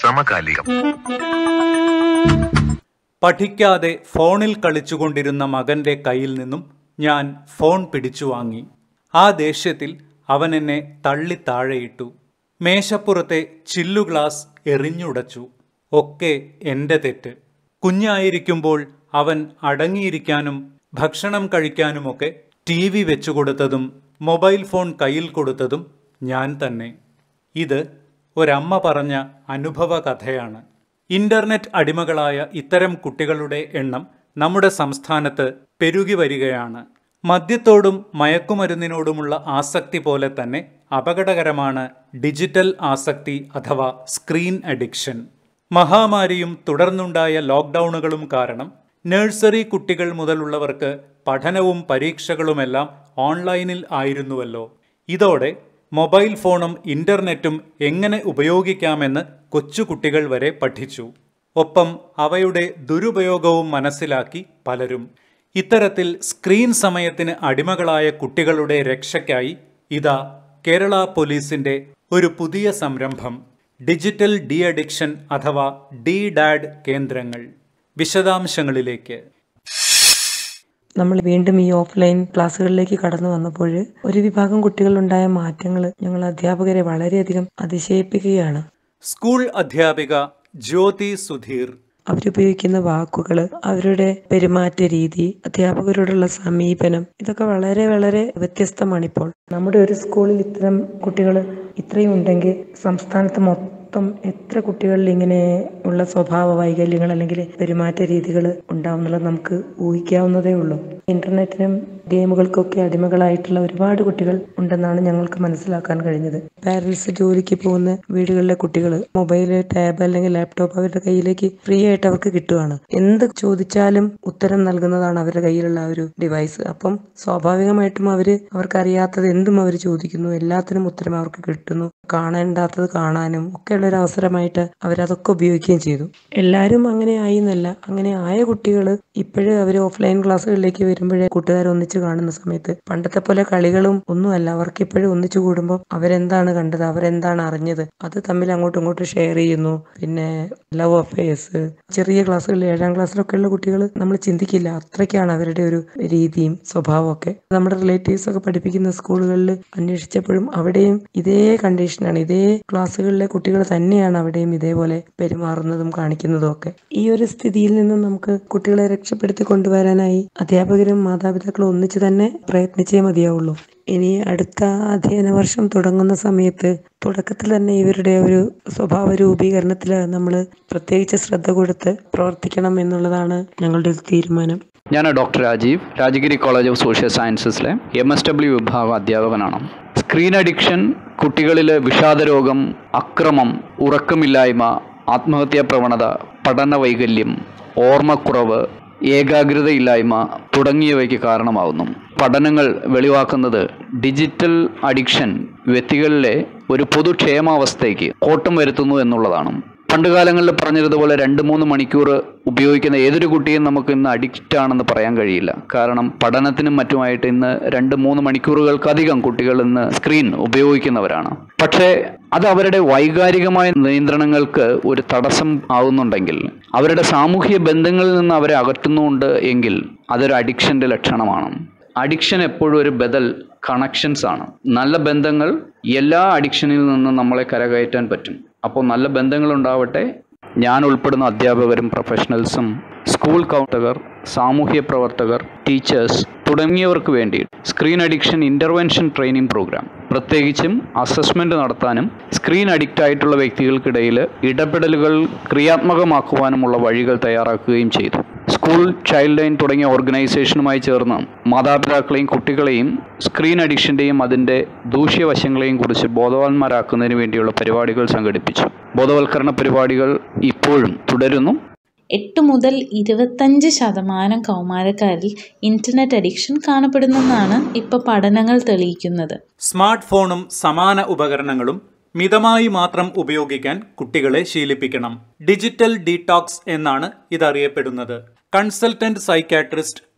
സമകാലികം പഠിക്കാതെ ഫോണിൽ കളിച്ചുകൊണ്ടിരുന്ന മകന്റെ കയ്യിൽ നിന്നും ഞാൻ ഫോൺ പിടിച്ചു വാങ്ങി ആ ദേഷ്യത്തിൽ അവൻ എന്നെ തള്ളി താഴെയിട്ടു മേശപ്പുറത്തെ ചില്ലു ഗ്ലാസ് എറിഞ്ഞുടച്ചു ഒക്കെ എൻ്റെ തെറ്റ് കുഞ്ഞായിരിക്കുമ്പോൾ അവൻ അടങ്ങിയിരിക്കാനും ഭക്ഷണം കഴിക്കാനുമൊക്കെ ടി വി വെച്ചുകൊടുത്തതും മൊബൈൽ ഫോൺ കയ്യിൽ കൊടുത്തതും ഞാൻ തന്നെ ഇത് ഒരമ്മ പറഞ്ഞ അനുഭവ കഥയാണ് ഇന്റർനെറ്റ് അടിമകളായ ഇത്തരം കുട്ടികളുടെ എണ്ണം നമ്മുടെ സംസ്ഥാനത്ത് പെരുകി വരികയാണ് മദ്യത്തോടും മയക്കുമരുന്നിനോടുമുള്ള ആസക്തി പോലെ തന്നെ അപകടകരമാണ് ഡിജിറ്റൽ ആസക്തി അഥവാ സ്ക്രീൻ അഡിക്ഷൻ മഹാമാരിയും തുടർന്നുണ്ടായ ലോക്ക്ഡൗണുകളും കാരണം നഴ്സറി കുട്ടികൾ മുതലുള്ളവർക്ക് പഠനവും പരീക്ഷകളുമെല്ലാം ഓൺലൈനിൽ ആയിരുന്നുവല്ലോ ഇതോടെ മൊബൈൽ ഫോണും ഇന്റർനെറ്റും എങ്ങനെ ഉപയോഗിക്കാമെന്ന് കൊച്ചുകുട്ടികൾ വരെ പഠിച്ചു ഒപ്പം അവയുടെ ദുരുപയോഗവും മനസ്സിലാക്കി പലരും ഇത്തരത്തിൽ സ്ക്രീൻ സമയത്തിന് അടിമകളായ കുട്ടികളുടെ രക്ഷയ്ക്കായി ഇതാ കേരള പോലീസിന്റെ ഒരു പുതിയ സംരംഭം ഡിജിറ്റൽ ഡി അഡിക്ഷൻ അഥവാ ഡി ഡാഡ് കേന്ദ്രങ്ങൾ വിശദാംശങ്ങളിലേക്ക് നമ്മൾ വീണ്ടും ഈ ഓഫ്ലൈൻ ക്ലാസ്സുകളിലേക്ക് കടന്നു വന്നപ്പോൾ ഒരു വിഭാഗം കുട്ടികളുണ്ടായ മാറ്റങ്ങൾ ഞങ്ങൾ അധ്യാപകരെ വളരെയധികം അതിശയിപ്പിക്കുകയാണ് സ്കൂൾ അധ്യാപിക ജ്യോതി സുധീർ അവരുപയോഗിക്കുന്ന വാക്കുകൾ അവരുടെ പെരുമാറ്റ രീതി അധ്യാപകരോടുള്ള സമീപനം ഇതൊക്കെ വളരെ വളരെ വ്യത്യസ്തമാണിപ്പോൾ നമ്മുടെ ഒരു സ്കൂളിൽ ഇത്തരം കുട്ടികൾ ഇത്രയും ഉണ്ടെങ്കിൽ സംസ്ഥാനത്ത് മൊത്തം എത്ര കുട്ടികളിൽ ഇങ്ങനെ ഉള്ള സ്വഭാവ വൈകല്യങ്ങൾ അല്ലെങ്കിൽ പെരുമാറ്റ രീതികൾ ഉണ്ടാവുന്നുള്ളത് നമുക്ക് ഊഹിക്കാവുന്നതേ ഉള്ളൂ ഇന്റർനെറ്റിനും ഗെയിമുകൾക്കൊക്കെ അടിമകളായിട്ടുള്ള ഒരുപാട് കുട്ടികൾ ഉണ്ടെന്നാണ് ഞങ്ങൾക്ക് മനസ്സിലാക്കാൻ കഴിഞ്ഞത് പാരന്റ്സ് ജോലിക്ക് പോകുന്ന വീടുകളിലെ കുട്ടികൾ മൊബൈല് ടാബ് അല്ലെങ്കിൽ ലാപ്ടോപ്പ് അവരുടെ കയ്യിലേക്ക് ഫ്രീ ആയിട്ട് അവർക്ക് കിട്ടുകയാണ് എന്ത് ചോദിച്ചാലും ഉത്തരം നൽകുന്നതാണ് അവരുടെ കയ്യിലുള്ള ആ ഒരു ഡിവൈസ് അപ്പം സ്വാഭാവികമായിട്ടും അവര് അവർക്കറിയാത്തത് എന്തും അവർ ചോദിക്കുന്നു എല്ലാത്തിനും ഉത്തരം അവർക്ക് കിട്ടുന്നു കാണേണ്ടാത്തത് കാണാനും ഒക്കെയുള്ള ഒരു അവസരമായിട്ട് അവരതൊക്കെ ഉപയോഗിക്കുകയും ചെയ്തു എല്ലാവരും അങ്ങനെ ആയി എന്നല്ല അങ്ങനെ ആയ കുട്ടികൾ ഇപ്പോഴും അവർ ഓഫ്ലൈൻ ക്ലാസ്സുകളിലേക്ക് വരുമ്പോഴേ കൂട്ടുകാർ ഒന്നിച്ച് കാണുന്ന സമയത്ത് പണ്ടത്തെ പോലെ കളികളും ഒന്നുമല്ല അവർക്ക് ഇപ്പോഴും ഒന്നിച്ചു കൂടുമ്പോൾ അവരെന്താണ് കണ്ടത് അവരെന്താണ് അറിഞ്ഞത് അത് തമ്മിൽ അങ്ങോട്ടും ഇങ്ങോട്ടും ഷെയർ ചെയ്യുന്നു പിന്നെ ലവ് അഫയേഴ്സ് ചെറിയ ക്ലാസ്സുകളിൽ ഏഴാം ക്ലാസ്സിലൊക്കെ ഉള്ള കുട്ടികൾ നമ്മൾ ചിന്തിക്കില്ല അത്രയ്ക്കാണ് അവരുടെ ഒരു രീതിയും സ്വഭാവവും ഒക്കെ നമ്മുടെ റിലേറ്റീവ്സ് ഒക്കെ പഠിപ്പിക്കുന്ന സ്കൂളുകളിൽ അന്വേഷിച്ചപ്പോഴും അവിടെയും ഇതേ കണ്ടീഷനാണ് ഇതേ ക്ലാസ്സുകളിലെ കുട്ടികൾ തന്നെയാണ് അവിടെയും ഇതേപോലെ പെരുമാറുന്നതും കാണിക്കുന്നതും ഒക്കെ ഈ ഒരു സ്ഥിതിയിൽ നിന്നും നമുക്ക് കുട്ടികളെ രക്ഷപ്പെടുത്തി കൊണ്ടുവരാനായി അധ്യാപകരും മാതാപിതാക്കളും ഒന്നിച്ചു തന്നെ പ്രയത്നിച്ചേ മതിയാവുള്ളൂ ഇനി അടുത്ത അധ്യയന വർഷം തുടങ്ങുന്ന സമയത്ത് തുടക്കത്തിൽ തന്നെ ഇവരുടെ ഒരു സ്വഭാവ രൂപീകരണത്തിൽ നമ്മൾ പ്രത്യേകിച്ച് ശ്രദ്ധ കൊടുത്ത് പ്രവർത്തിക്കണം എന്നുള്ളതാണ് ഞങ്ങളുടെ ഒരു തീരുമാനം ഞാൻ doctor Rajeev Rajagiri college of social സയൻസസിലെ എം എസ് ഡബ്ല്യു വിഭാഗം അധ്യാപകനാണ് സ്ക്രീൻ അഡിക്ഷൻ കുട്ടികളിലെ വിഷാദരോഗം അക്രമം ഉറക്കമില്ലായ്മ ആത്മഹത്യാ പ്രവണത പഠന വൈകല്യം ഓർമ്മക്കുറവ് ഏകാഗ്രതയില്ലായ്മ തുടങ്ങിയവയ്ക്ക് കാരണമാവുന്നു പഠനങ്ങൾ വെളിവാക്കുന്നത് ഡിജിറ്റൽ അഡിക്ഷൻ വ്യക്തികളിലെ ഒരു പൊതുക്ഷേമാവസ്ഥയ്ക്ക് കോട്ടം വരുത്തുന്നു എന്നുള്ളതാണ് പണ്ടുകാലങ്ങളിൽ പറഞ്ഞിരുന്നതുപോലെ രണ്ട് മൂന്ന് മണിക്കൂർ ഉപയോഗിക്കുന്ന ഏതൊരു കുട്ടിയും നമുക്ക് ഇന്ന് അഡിക്റ്റ് ആണെന്ന് പറയാൻ കഴിയില്ല കാരണം പഠനത്തിനും മറ്റുമായിട്ട് ഇന്ന് രണ്ട് മൂന്ന് മണിക്കൂറുകൾക്കധികം കുട്ടികൾ ഇന്ന് സ്ക്രീൻ ഉപയോഗിക്കുന്നവരാണ് പക്ഷേ അത് അവരുടെ വൈകാരികമായ നിയന്ത്രണങ്ങൾക്ക് ഒരു തടസ്സം ആവുന്നുണ്ടെങ്കിൽ അവരുടെ സാമൂഹ്യ ബന്ധങ്ങളിൽ നിന്ന് അവരെ അകറ്റുന്നുണ്ട് എങ്കിൽ അതൊരു അഡിക്ഷൻ്റെ ലക്ഷണമാണ് അഡിക്ഷൻ എപ്പോഴും ഒരു ബദൽ കണക്ഷൻസ് ആണ് നല്ല ബന്ധങ്ങൾ എല്ലാ അഡിക്ഷനിൽ നിന്നും നമ്മളെ കരകയറ്റാൻ പറ്റും അപ്പോൾ നല്ല ബന്ധങ്ങൾ ഉണ്ടാവട്ടെ ഞാൻ ഉൾപ്പെടുന്ന അധ്യാപകരും പ്രൊഫഷണൽസും സ്കൂൾ കൗണ്ടകർ സാമൂഹ്യ പ്രവർത്തകർ ടീച്ചേഴ്സ് തുടങ്ങിയവർക്ക് വേണ്ടി screen addiction intervention training programme പ്രത്യേകിച്ചും അസസ്മെൻ്റ് നടത്താനും സ്ക്രീൻ അഡിക്റ്റ് ആയിട്ടുള്ള വ്യക്തികൾക്കിടയിൽ ഇടപെടലുകൾ ക്രിയാത്മകമാക്കുവാനുമുള്ള വഴികൾ തയ്യാറാക്കുകയും ചെയ്തു സ്കൂൾ ചൈൽഡ് ലൈൻ തുടങ്ങിയ ഓർഗനൈസേഷനുമായി ചേർന്ന് മാതാപിതാക്കളെയും കുട്ടികളെയും സ്ക്രീൻ അഡിക്ഷൻ്റെയും അതിൻ്റെ ദൂഷ്യവശങ്ങളെയും കുറിച്ച് ബോധവാന്മാരാക്കുന്നതിന് വേണ്ടിയുള്ള പരിപാടികൾ സംഘടിപ്പിച്ചു ബോധവൽക്കരണ പരിപാടികൾ ഇപ്പോഴും തുടരുന്നു എട്ട് മുതൽ ഇരുപത്തഞ്ച് ശതമാനം കൗമാരക്കാരിൽ ഇൻ്റർനെറ്റ് അഡിക്ഷൻ കാണപ്പെടുന്നെന്നാണ് ഇപ്പോൾ പഠനങ്ങൾ തെളിയിക്കുന്നത് സ്മാർട്ട് ഫോണും സമാന ഉപകരണങ്ങളും മിതമായി മാത്രം ഉപയോഗിക്കാൻ കുട്ടികളെ ശീലിപ്പിക്കണം ഡിജിറ്റൽ ഡീടോക്സ് എന്നാണ് ഇതറിയപ്പെടുന്നത് consultant psychiatrist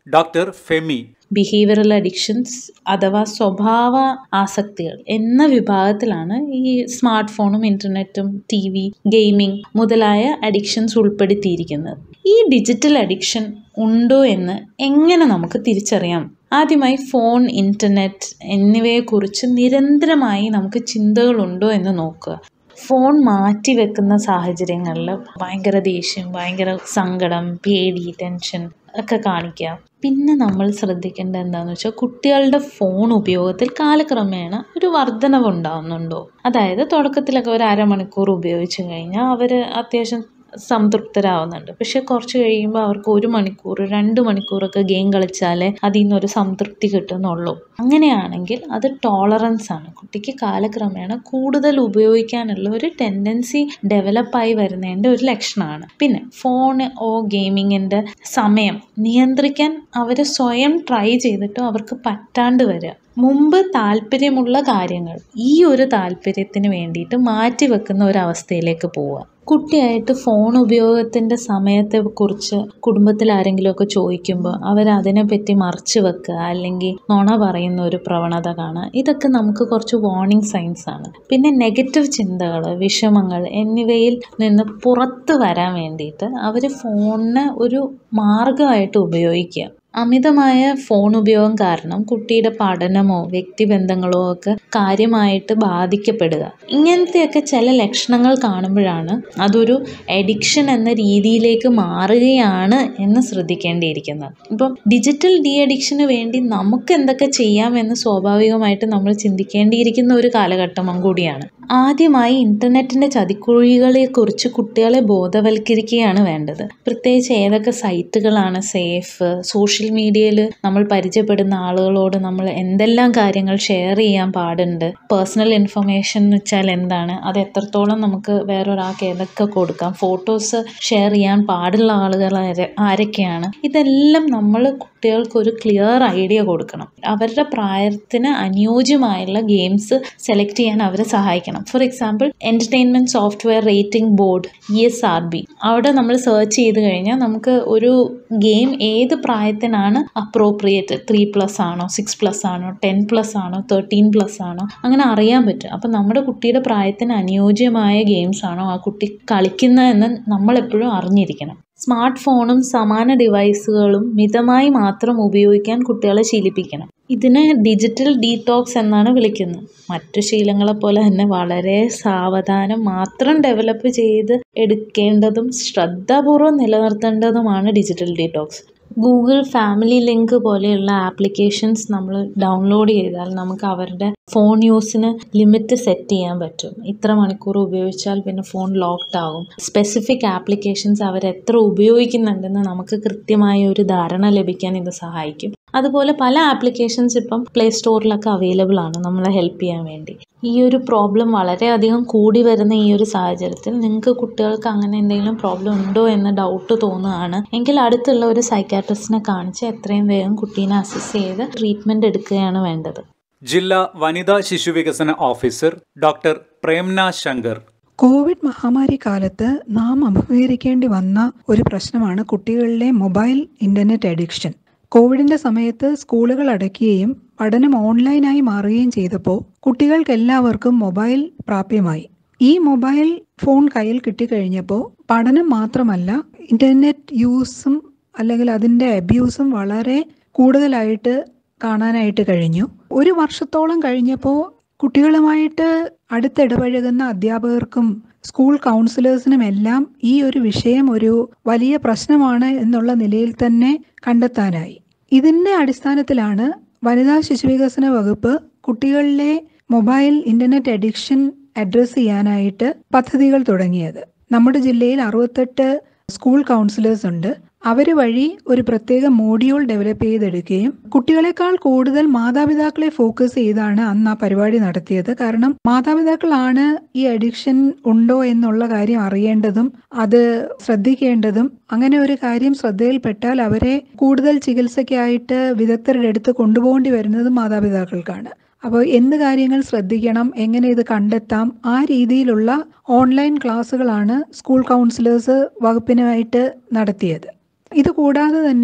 doctor Femi behavioural addictions അഥവാ സ്വഭാവ ആസക്തികൾ എന്ന വിഭാഗത്തിലാണ് ഈ സ്മാർട്ട് ഫോണും ഇൻ്റർനെറ്റും ടി വി ഗെയിമിംഗ് മുതലായ അഡിക്ഷൻസ് ഉൾപ്പെടുത്തിയിരിക്കുന്നത് ഈ ഡിജിറ്റൽ അഡിക്ഷൻ ഉണ്ടോ എന്ന് എങ്ങനെ നമുക്ക് തിരിച്ചറിയാം ആദ്യമായി ഫോൺ ഇൻ്റർനെറ്റ് എന്നിവയെക്കുറിച്ച് നിരന്തരമായി നമുക്ക് ചിന്തകളുണ്ടോ എന്ന് നോക്കുക ഫോൺ മാറ്റി വെക്കുന്ന സാഹചര്യങ്ങളിൽ ഭയങ്കര ദേഷ്യം ഭയങ്കര സങ്കടം പേടി ടെൻഷൻ ഒക്കെ കാണിക്കുക പിന്നെ നമ്മൾ ശ്രദ്ധിക്കേണ്ടത് എന്താണെന്ന് വെച്ചാൽ കുട്ടികളുടെ ഫോൺ ഉപയോഗത്തിൽ കാലക്രമേണ ഒരു വർധനവ് ഉണ്ടാകുന്നുണ്ടോ അതായത് തുടക്കത്തിലൊക്കെ ഒരു അരമണിക്കൂർ ഉപയോഗിച്ച് കഴിഞ്ഞാൽ അവർ അത്യാവശ്യം സംതൃപ്തരാവുന്നുണ്ട് പക്ഷെ കുറച്ച് കഴിയുമ്പോൾ അവർക്ക് ഒരു മണിക്കൂർ രണ്ട് മണിക്കൂറൊക്കെ ഗെയിം കളിച്ചാലേ അതിൽ നിന്നൊരു സംതൃപ്തി കിട്ടുന്നുള്ളൂ അങ്ങനെയാണെങ്കിൽ അത് ടോളറൻസ് ആണ് കുട്ടിക്ക് കാലക്രമേണ കൂടുതൽ ഉപയോഗിക്കാനുള്ള ഒരു ടെൻഡൻസി ഡെവലപ്പായി വരുന്നതിൻ്റെ ഒരു ലക്ഷണമാണ് പിന്നെ ഫോൺ ഓ ഗെയിമിങ്ങിൻ്റെ സമയം നിയന്ത്രിക്കാൻ അവർ സ്വയം ട്രൈ ചെയ്തിട്ടും അവർക്ക് പറ്റാണ്ട് വരിക മുമ്പ് താല്പര്യമുള്ള കാര്യങ്ങൾ ഈ ഒരു താല്പര്യത്തിന് വേണ്ടിയിട്ട് മാറ്റി വെക്കുന്ന ഒരു അവസ്ഥയിലേക്ക് പോവുക കുട്ടിയായിട്ട് ഫോൺ ഉപയോഗത്തിൻ്റെ സമയത്തെക്കുറിച്ച് കുടുംബത്തിൽ ആരെങ്കിലുമൊക്കെ ചോദിക്കുമ്പോൾ അവരതിനെപ്പറ്റി മറച്ചു വെക്കുക അല്ലെങ്കിൽ നുണ പറയുന്ന ഒരു പ്രവണത കാണുക ഇതൊക്കെ നമുക്ക് കുറച്ച് വാർണിംഗ് സൈൻസ് ആണ് പിന്നെ നെഗറ്റീവ് ചിന്തകൾ വിഷമങ്ങൾ എന്നിവയിൽ നിന്ന് പുറത്ത് വരാൻ വേണ്ടിയിട്ട് അവർ ഫോണിനെ ഒരു മാർഗമായിട്ട് ഉപയോഗിക്കുക അമിതമായ ഫോൺ ഉപയോഗം കാരണം കുട്ടിയുടെ പഠനമോ വ്യക്തിബന്ധങ്ങളോ ഒക്കെ കാര്യമായിട്ട് ബാധിക്കപ്പെടുക ഇങ്ങനത്തെയൊക്കെ ചില ലക്ഷണങ്ങൾ കാണുമ്പോഴാണ് അതൊരു എഡിക്ഷൻ എന്ന രീതിയിലേക്ക് മാറുകയാണ് എന്ന് ശ്രദ്ധിക്കേണ്ടിയിരിക്കുന്നത് ഇപ്പം ഡിജിറ്റൽ ഡി അഡിക്ഷന് വേണ്ടി നമുക്ക് എന്തൊക്കെ ചെയ്യാമെന്ന് സ്വാഭാവികമായിട്ട് നമ്മൾ ചിന്തിക്കേണ്ടിയിരിക്കുന്ന ഒരു കാലഘട്ടം കൂടിയാണ് ആദ്യമായി ഇൻ്റർനെറ്റിൻ്റെ ചതിക്കുഴികളെക്കുറിച്ച് കുട്ടികളെ ബോധവൽക്കരിക്കുകയാണ് വേണ്ടത് പ്രത്യേകിച്ച് ഏതൊക്കെ സൈറ്റുകളാണ് സേഫ് സോഷ്യൽ മീഡിയയിൽ നമ്മൾ പരിചയപ്പെടുന്ന ആളുകളോട് നമ്മൾ എന്തെല്ലാം കാര്യങ്ങൾ ഷെയർ ചെയ്യാൻ പാടുണ്ട് പേഴ്സണൽ ഇൻഫർമേഷൻ എന്ന് വെച്ചാൽ എന്താണ് അത് എത്രത്തോളം നമുക്ക് വേറൊരാൾക്ക് ഏതൊക്കെ കൊടുക്കാം ഫോട്ടോസ് ഷെയർ ചെയ്യാൻ പാടുള്ള ആളുകൾ ആര- ആരൊക്കെയാണ് ഇതെല്ലാം നമ്മൾ കുട്ടികൾക്ക് ഒരു ക്ലിയർ ഐഡിയ കൊടുക്കണം അവരുടെ പ്രായത്തിന് അനുയോജ്യമായുള്ള ഗെയിംസ് സെലക്ട് ചെയ്യാൻ അവരെ സഹായിക്കണം for example entertainment software rating board E S R B അവിടെ നമ്മൾ സെർച്ച് ചെയ്ത് കഴിഞ്ഞാൽ നമുക്ക് ഒരു ഗെയിം ഏത് പ്രായത്തിനാണ് അപ്രോപ്രിയേറ്റ് ത്രീ പ്ലസ് ആണോ സിക്സ് പ്ലസ് ആണോ ടെൻ പ്ലസ് ആണോ തേർട്ടീൻ പ്ലസ് ആണോ അങ്ങനെ അറിയാൻ പറ്റും അപ്പം നമ്മുടെ കുട്ടിയുടെ പ്രായത്തിന് അനുയോജ്യമായ ഗെയിംസ് ആണോ ആ കുട്ടി കളിക്കുന്നതെന്ന് നമ്മളെപ്പോഴും അറിഞ്ഞിരിക്കണം സ്മാർട്ട് ഫോണും സമാന ഡിവൈസുകളും മിതമായി മാത്രം ഉപയോഗിക്കാൻ കുട്ടികളെ ശീലിപ്പിക്കണം ഇതിനെ ഡിജിറ്റൽ ഡീടോക്സ് എന്നാണ് വിളിക്കുന്നത് മറ്റു ശീലങ്ങളെ പോലെ തന്നെ വളരെ സാവധാനം മാത്രം ഡെവലപ്പ് ചെയ്ത് എടുക്കേണ്ടതും ശ്രദ്ധാപൂർവം നിലനിർത്തേണ്ടതുമാണ് digital detox Google family link പോലെയുള്ള ആപ്ലിക്കേഷൻസ് നമ്മൾ ഡൗൺലോഡ് ചെയ്താൽ നമുക്ക് അവരുടെ ഫോൺ യൂസിന് ലിമിറ്റ് സെറ്റ് ചെയ്യാൻ പറ്റും ഇത്ര മണിക്കൂർ ഉപയോഗിച്ചാൽ പിന്നെ ഫോൺ ലോക്ക്ഡ് ആകും സ്പെസിഫിക് ആപ്ലിക്കേഷൻസ് അവർ എത്ര ഉപയോഗിക്കുന്നുണ്ടെന്ന് നമുക്ക് കൃത്യമായ ഒരു ധാരണ ലഭിക്കാൻ ഇത് സഹായിക്കും അതുപോലെ പല ആപ്ലിക്കേഷൻസ് ഇപ്പം പ്ലേ സ്റ്റോറിലൊക്കെ അവൈലബിൾ ആണ് നമ്മളെ ഹെൽപ്പ് ചെയ്യാൻ വേണ്ടി ഈ ഒരു പ്രോബ്ലം വളരെയധികം കൂടി വരുന്ന ഈ ഒരു സാഹചര്യത്തിൽ നിങ്ങൾക്ക് കുട്ടികൾക്ക് അങ്ങനെ എന്തെങ്കിലും പ്രോബ്ലം ഉണ്ടോ എന്ന് ഡൗട്ട് തോന്നുകയാണ് എങ്കിൽ അടുത്തുള്ള ഒരു സൈക്കാട്രിസ്റ്റിനെ കാണിച്ച് എത്രയും വേഗം കുട്ടീനെ അസസ് ചെയ്ത് ട്രീറ്റ്മെൻറ്റ് എടുക്കുകയാണ് വേണ്ടത് ജില്ലാ വനിതാ ശിശുവികസന officer doctor Premna Shankar covid മഹാമാരി കാലത്ത് നാം അഭിമുഖീകരിക്കേണ്ടി വന്ന ഒരു പ്രശ്നമാണ് കുട്ടികളിലെ മൊബൈൽ ഇന്റർനെറ്റ് അഡിക്ഷൻ കോവിഡിന്റെ സമയത്ത് സ്കൂളുകൾ അടയ്ക്കുകയും പഠനം ഓൺലൈനായി മാറുകയും ചെയ്തപ്പോൾ കുട്ടികൾക്ക് എല്ലാവർക്കും മൊബൈൽ പ്രാപ്യമായി ഈ മൊബൈൽ ഫോൺ കയ്യിൽ കിട്ടിക്കഴിഞ്ഞപ്പോൾ പഠനം മാത്രമല്ല ഇന്റർനെറ്റ് യൂസും അല്ലെങ്കിൽ അതിൻ്റെ അബ്യൂസും വളരെ കൂടുതലായിട്ട് കാണാനായിട്ട് കഴിഞ്ഞു ഒരു വർഷത്തോളം കഴിഞ്ഞപ്പോൾ കുട്ടികളുമായിട്ട് അടുത്തിടപഴകുന്ന അധ്യാപകർക്കും സ്കൂൾ കൗൺസിലേഴ്സിനും എല്ലാം ഈ ഒരു വിഷയം ഒരു വലിയ പ്രശ്നമാണ് എന്നുള്ള നിലയിൽ തന്നെ കണ്ടെത്താനായി ഇതിൻ്റെ അടിസ്ഥാനത്തിലാണ് വനിതാ ശിശുവികസന വകുപ്പ് കുട്ടികളിലെ മൊബൈൽ ഇന്റർനെറ്റ് അഡിക്ഷൻ അഡ്രസ്സ് ചെയ്യാനായിട്ട് പദ്ധതികൾ തുടങ്ങിയത് നമ്മുടെ ജില്ലയിൽ അറുപത്തെട്ട് സ്കൂൾ കൗൺസിലേഴ്സ് ഉണ്ട് അവർ വഴി ഒരു പ്രത്യേക മോഡ്യൂൾ ഡെവലപ്പ് ചെയ്തെടുക്കുകയും കുട്ടികളെക്കാൾ കൂടുതൽ മാതാപിതാക്കളെ ഫോക്കസ് ചെയ്താണ് അന്ന് ആ പരിപാടി നടത്തിയത് കാരണം മാതാപിതാക്കളാണ് ഈ അഡിക്ഷൻ ഉണ്ടോ എന്നുള്ള കാര്യം അറിയേണ്ടതും അത് ശ്രദ്ധിക്കേണ്ടതും അങ്ങനെ ഒരു കാര്യം ശ്രദ്ധയിൽപ്പെട്ടാൽ അവരെ കൂടുതൽ ചികിത്സയ്ക്കായിട്ട് വിദഗ്ധരുടെ അടുത്ത് കൊണ്ടുപോകേണ്ടി വരുന്നതും മാതാപിതാക്കൾക്കാണ് അപ്പോൾ എന്ത് കാര്യങ്ങൾ ശ്രദ്ധിക്കണം എങ്ങനെ ഇത് കണ്ടെത്താം ആ രീതിയിലുള്ള ഓൺലൈൻ ക്ലാസ്സുകളാണ് സ്കൂൾ കൗൺസിലേഴ്സ് വകുപ്പിനായിട്ട് നടത്തിയത് ഇത് കൂടാതെ തന്നെ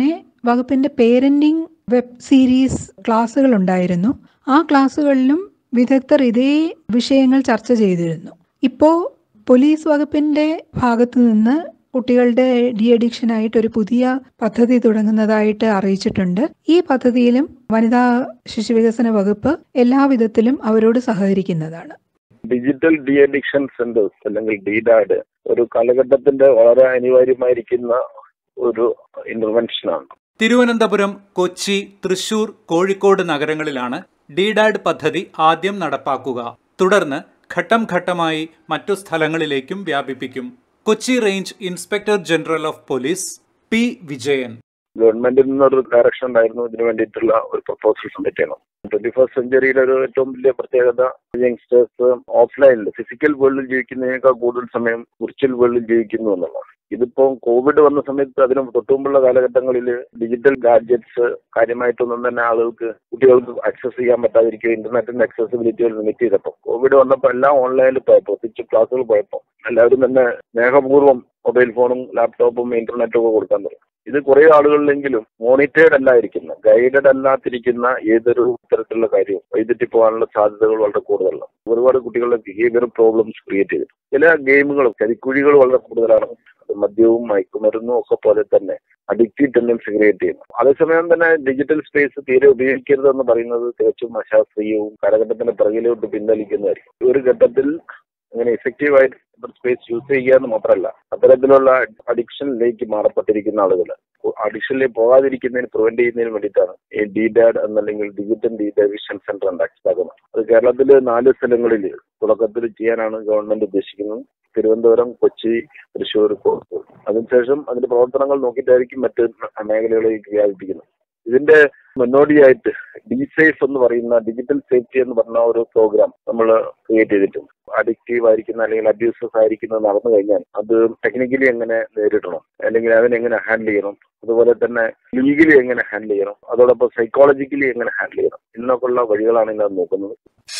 വകുപ്പിന്റെ പേരന്റിംഗ് വെബ് സീരീസ് ക്ലാസ്സുകൾ ഉണ്ടായിരുന്നു ആ ക്ലാസ്സുകളിലും വിദഗ്ധർ ഇതേ വിഷയങ്ങൾ ചർച്ച ചെയ്തിരുന്നു ഇപ്പോൾ പോലീസ് വകുപ്പിന്റെ ഭാഗത്തു നിന്ന് കുട്ടികളുടെ ഡി അഡിക്ഷനായിട്ട് ഒരു പുതിയ പദ്ധതി തുടങ്ങുന്നതായിട്ട് അറിയിച്ചിട്ടുണ്ട് ഈ പദ്ധതിയിലും വനിതാ ശിശുവികസന വകുപ്പ് എല്ലാവിധത്തിലും അവരോട് സഹകരിക്കുന്നതാണ് ഡിജിറ്റൽ ഡി അഡിക്ഷൻ സെന്റേഴ്സ് അല്ലെങ്കിൽ ഡിഡാഡ് ഒരു കാലഘട്ടത്തിന്റെ വളരെ അനിവാര്യമായിരിക്കുന്ന ഒരു ഇന്റർവെൻഷനാണ് തിരുവനന്തപുരം കൊച്ചി തൃശൂർ കോഴിക്കോട് നഗരങ്ങളിലാണ് ഡിഡാഡ് പദ്ധതി ആദ്യം നടപ്പാക്കുക തുടർന്ന് ഘട്ടം ഘട്ടമായി മറ്റു സ്ഥലങ്ങളിലേക്കും വ്യാപിപ്പിക്കും Kochi range inspector general of police P Vijayan ഗവൺമെന്റിൽ നിന്നൊരു ഡയറക്ഷൻ ഉണ്ടായിരുന്നു ഇതിനു വേണ്ടിയിട്ടുള്ള ഒരു പ്രപ്പോസൽ സബ്മിറ്റ് ചെയ്യണം ട്വന്റി ഫസ്റ്റ് സെഞ്ചുറിയിലെ ഒരു ഏറ്റവും വലിയ പ്രത്യേകത യങ്സ്റ്റേഴ്സ് ഓഫ്ലൈനിൽ ഫിസിക്കൽ വേൾഡിൽ ജീവിക്കുന്നതിനേക്കാൾ കൂടുതൽ സമയം വിർച്വൽ വേൾഡിൽ ജീവിക്കുന്നു എന്നുള്ളതാണ് ഇതിപ്പോ കോവിഡ് വന്ന സമയത്ത് അതിന് തൊട്ടുമുമ്പുള്ള കാലഘട്ടങ്ങളിൽ ഡിജിറ്റൽ ഗാഡ്ജറ്റ്സ് കാര്യമായിട്ടൊന്നും തന്നെ ആളുകൾക്ക് കുട്ടികൾക്ക് ആക്സസ് ചെയ്യാൻ പറ്റാതിരിക്കുക ഇന്റർനെറ്റിന്റെ അക്സസിബിലിറ്റികൾ ലിമിറ്റ് ചെയ്തപ്പോൾ കോവിഡ് വന്നപ്പോൾ എല്ലാം ഓൺലൈനിൽ പോയപ്പോൾ പ്രത്യേകിച്ച് ക്ലാസ്സുകൾ പോയപ്പോൾ എല്ലാവരും തന്നെ സ്നേഹപൂർവ്വം മൊബൈൽ ഫോണും ലാപ്ടോപ്പും ഇന്റർനെറ്റും ഒക്കെ കൊടുക്കാൻ തുടങ്ങി ഇത് കുറെ ആളുകളിലെങ്കിലും മോണിറ്റേഡ് അല്ലായിരിക്കുന്ന ഗൈഡഡ് അല്ലാത്തിരിക്കുന്ന ഏതൊരു തരത്തിലുള്ള കാര്യവും വൈദ്യുതി സാധ്യതകൾ വളരെ കൂടുതലാണ് ഒരുപാട് കുട്ടികളുടെ ബിഹേവിയർ പ്രോബ്ലംസ് ക്രിയേറ്റ് ചെയ്തു ചില ഗെയിമുകളും കരിക്കുഴികൾ വളരെ കൂടുതലാണ് അത് മദ്യവും മയക്കുമരുന്നും ഒക്കെ പോലെ തന്നെ അഡിക്റ്റീവ് ടെൻഡൻസി ക്രിയേറ്റ് ചെയ്യുന്നു അതേസമയം തന്നെ ഡിജിറ്റൽ സ്പേസ് തീരെ ഉപയോഗിക്കരുത് എന്ന് പറയുന്നത് തികച്ചും അശാസ്ത്രീയവും കാലഘട്ടത്തിന്റെ പിറകിലോട്ട് പിൻവലിക്കുന്നതായിരിക്കും ഒരു ഘട്ടത്തിൽ അങ്ങനെ എഫക്റ്റീവായിട്ട് സ്പേസ് യൂസ് ചെയ്യുക എന്ന് മാത്രമല്ല അത്തരത്തിലുള്ള അഡിക്ഷനിലേക്ക് മാറപ്പെട്ടിരിക്കുന്ന ആളുകൾ അഡിക്ഷനിലേക്ക് പോകാതിരിക്കുന്നതിന് പ്രിവെന്റ് ചെയ്യുന്നതിന് വേണ്ടിയിട്ടാണ് ഈ ഡി ഡാഡ് എന്നല്ലെങ്കിൽ ഡിജിറ്റൽ ഡി ഡൈവിഷൻ സെന്റർ ഉണ്ടാക്കിയത് അത് കേരളത്തിൽ നാല് സ്ഥലങ്ങളിൽ തുടക്കത്തിൽ ചെയ്യാനാണ് ഗവൺമെന്റ് ഉദ്ദേശിക്കുന്നത് തിരുവനന്തപുരം കൊച്ചി തൃശ്ശൂർ കോഴിക്കോട് അതിനുശേഷം അതിന്റെ പ്രവർത്തനങ്ങൾ നോക്കിയിട്ടായിരിക്കും മറ്റ് മേഖലകളിലേക്ക് വ്യാപിപ്പിക്കുന്നത് ഇതിന്റെ മുന്നോടിയായിട്ട് ഡി സേഫ് എന്ന് പറയുന്ന ഡിജിറ്റൽ സേഫ്റ്റി എന്ന് പറഞ്ഞ ഒരു പ്രോഗ്രാം നമ്മൾ ക്രിയേറ്റ് ചെയ്തിട്ടുണ്ട് അഡിക്റ്റീവ് ആയിരിക്കുന്ന അല്ലെങ്കിൽ അബ്യൂസസ് ആയിരിക്കുന്നത് നടന്നു കഴിഞ്ഞാൽ അത് ടെക്നിക്കലി എങ്ങനെ നേരിടണം അല്ലെങ്കിൽ അതിനെങ്ങനെ ഹാൻഡിൽ ചെയ്യണം അതുപോലെ തന്നെ ലീഗലി എങ്ങനെ ഹാൻഡിൽ ചെയ്യണം അതോടൊപ്പം സൈക്കോളജിക്കലി എങ്ങനെ ഹാൻഡിൽ ചെയ്യണം എന്നൊക്കെയുള്ള വഴികളാണ് ഇതിനകത്ത് നോക്കുന്നത്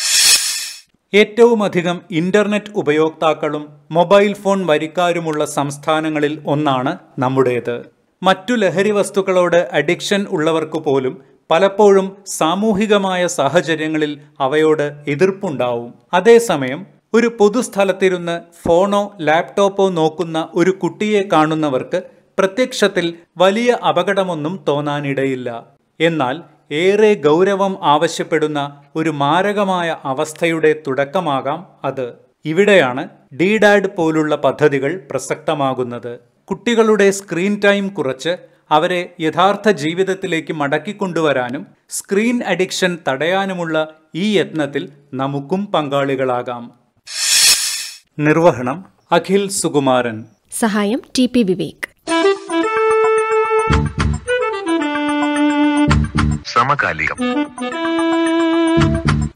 ഏറ്റവുമധികം ഇന്റർനെറ്റ് ഉപയോക്താക്കളും മൊബൈൽ ഫോൺ വരിക്കാരുമുള്ള സംസ്ഥാനങ്ങളിൽ ഒന്നാണ് നമ്മുടേത് മറ്റു ലഹരി വസ്തുക്കളോട് അഡിക്ഷൻ ഉള്ളവർക്ക് പോലും പലപ്പോഴും സാമൂഹികമായ സാഹചര്യങ്ങളിൽ അവയോട് എതിർപ്പുണ്ടാവും അതേസമയം ഒരു പൊതുസ്ഥലത്തിരുന്ന് ഫോണോ ലാപ്ടോപ്പോ നോക്കുന്ന ഒരു കുട്ടിയെ കാണുന്നവർക്ക് പ്രത്യക്ഷത്തിൽ വലിയ അപകടമൊന്നും തോന്നാനിടയില്ല എന്നാൽ ഏറെ ഗൗരവം ആവശ്യപ്പെടുന്ന ഒരു മാരകമായ അവസ്ഥയുടെ തുടക്കമാകാം അത് ഇവിടെയാണ് ഡിഡാഡ് പോലുള്ള പദ്ധതികൾ പ്രസക്തമാകുന്നത് കുട്ടികളുടെ സ്ക്രീൻ ടൈം കുറച്ച് അവരെ യഥാർത്ഥ ജീവിതത്തിലേക്ക് മടക്കിക്കൊണ്ടുവരാനും സ്ക്രീൻ അഡിക്ഷൻ തടയാനുമുള്ള ഈ യത്നത്തിൽ നമുക്കും പങ്കാളികളാകാം നിർവഹണം അഖിൽ സുകുമാരൻ സഹായം ടി പി വിവേക് സമകാലികം